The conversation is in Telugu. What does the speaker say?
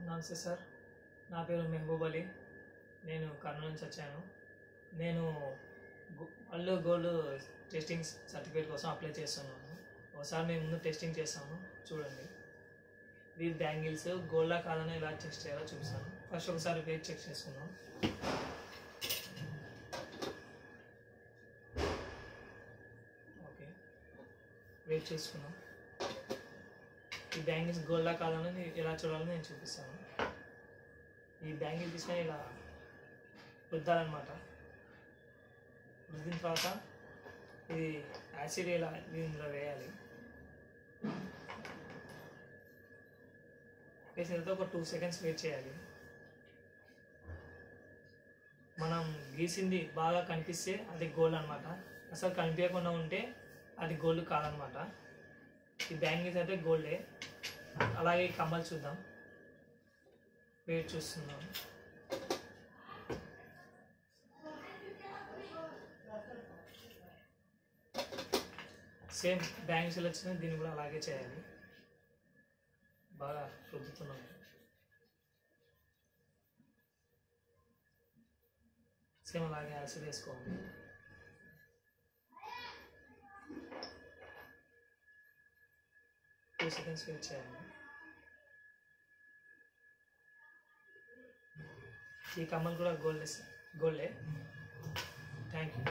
నమస్తే సార్ నా పేరు మెహబూబ్ అలీ నేను కర్నూలు నుంచి వచ్చాను నేను గు- అల్లు గోల్డ్ టెస్టింగ్ సర్టిఫికేట్ కోసం అప్లై చేస్తున్నాను ఒకసారి మేము ముందు టెస్టింగ్ చేస్తాము చూడండి ఈ బ్యాంగిల్స్ గోల్డా కాదని ఎలా చెక్ చేయాలో చూపిస్తాను ఫస్ట్ ఒకసారి వెయిట్ చెక్ చేసుకుందాం ఓకే వెయిట్ చేసుకున్నాం ఈ బ్యాంగిల్స్ గోల్డా కాదని ఎలా చూడాలో నేను చూపిస్తాను ఈ బ్యాంగిల్ తీసుకొని ఇలా రుద్దాలన్నమాట రుద్దిన తర్వాత ఇది యాసిడ్ ఇలా ఇందులో వేయాలి వేసిన తర్వాత ఒక టూ సెకండ్స్ వెయిట్ చేయాలి మనం గీసింది బాగా కనిపిస్తే అది గోల్డ్ అనమాట అసలు కనిపించకుండా ఉంటే అది గోల్డ్ కాదనమాట ఈ బ్యాంగిల్స్ అయితే గోల్డే అలాగే ఈ కమ్మలు చూద్దాం వెయిట్ చూస్తున్నాం సేమ్ బ్యాంగిల్స్ ఎలా వచ్చినా దీన్ని కూడా అలాగే చేయాలి బాగా రుద్దుతున్నాం సేమ్ అలాగే యాసిడ్ వేసుకోవాలి టూ సెకండ్స్ వెయిట్ చేయాలి ఈ కమ్మలు కూడా గోల్డ్ గోల్డే థ్యాంక్ యూ